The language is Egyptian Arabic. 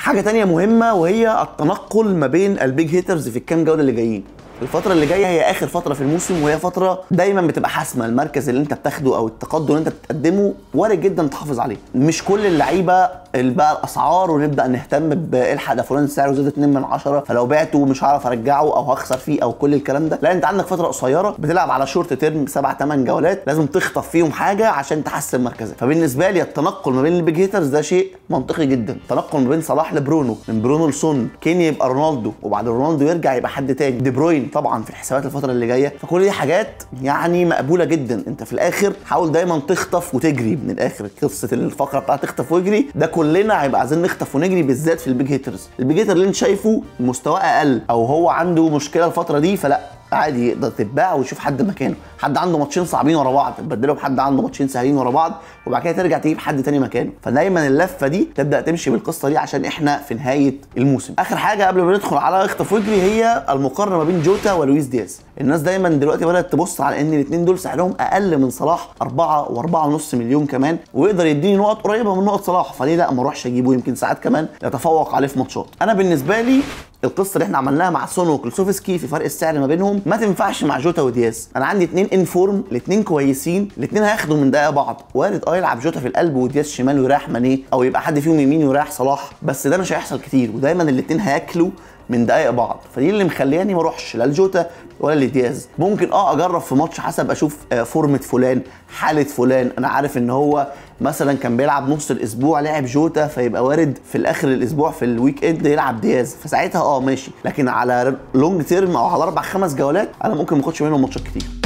حاجه تانية مهمه وهي التنقل ما بين البيج هيترز في الكام جوله اللي جايين الفترة اللي جاية هي آخر فترة في الموسم وهي فترة دايما بتبقى حاسمة المركز اللي أنت بتاخده أو التقدم اللي أنت بتقدمه وارد جدا تحافظ عليه مش كل اللعيبة اللي بقى الأسعار ونبدأ نهتم بالحق ده فلان سعره زاد 2 من 10 فلو بعته مش هعرف أرجعه أو هخسر فيه أو كل الكلام ده لا أنت عندك فترة قصيرة بتلعب على شورت تيرم سبع ثمان جولات لازم تخطف فيهم حاجة عشان تحسن مركزك فبالنسبة لي التنقل ما بين البيج هيترز ده شيء منطقي جدا التنقل ما بين صلاح لبرونو من برونو لسون كيني يبقى رونالدو وبعد رونالدو يرجع يبقى حد تاني دي بروين طبعا في الحسابات الفتره اللي جايه فكل دي حاجات يعني مقبوله جدا انت في الاخر حاول دايما تخطف وتجري من الاخر قصه الفقره بتاعت تخطف واجري ده كلنا هيبقى عايزين نخطف ونجري بالذات في البيج هيترز البيج هيتر اللي انت شايفه مستواه اقل او هو عنده مشكله الفتره دي فلا عادي يقدر تتباع ويشوف حد مكانه حد عنده ماتشين صعبين ورا بعض تبدله بحد عنده ماتشين سهلين ورا بعض وبعد كده ترجع تجيب حد تاني مكانه فدايما اللفه دي تبدا تمشي بالقصه دي عشان احنا في نهايه الموسم اخر حاجه قبل ما ندخل على اخطف وجري هي المقارنه ما بين جوتا ولويس دياز الناس دايما دلوقتي بدات تبص على ان الاثنين دول سعرهم اقل من صلاح 4 و4.5 مليون كمان ويقدر يديني نقط قريبه من نقط صلاح فليه لا ما اروحش اجيبه يمكن ساعات كمان يتفوق عليه في ماتشات انا بالنسبه لي القصه اللي احنا عملناها مع سون وكلوسوفسكي في فرق السعر ما بينهم ما تنفعش مع جوتا ودياز انا عندي اتنين انفورم الاتنين كويسين الاتنين هياخدوا من دقيقه بعض وارد اه يلعب جوتا في القلب ودياز شمال ويريح مانيه او يبقى حد فيهم يمين ويريح صلاح بس ده مش هيحصل كتير ودايما الاتنين هياكلوا من دقايق بعض فدي اللي مخلياني ما اروحش لا لجوتا ولا لدياز ممكن اه اجرب في ماتش حسب اشوف آه، فورمه فلان حاله فلان انا عارف ان هو مثلا كان بيلعب نص الاسبوع لعب جوتا فيبقى وارد في الاخر الاسبوع في الويك اند يلعب دياز فساعتها اه ماشي لكن على لونج تيرم او على اربع خمس جولات انا ممكن ما اخدش منهم ماتشات كتير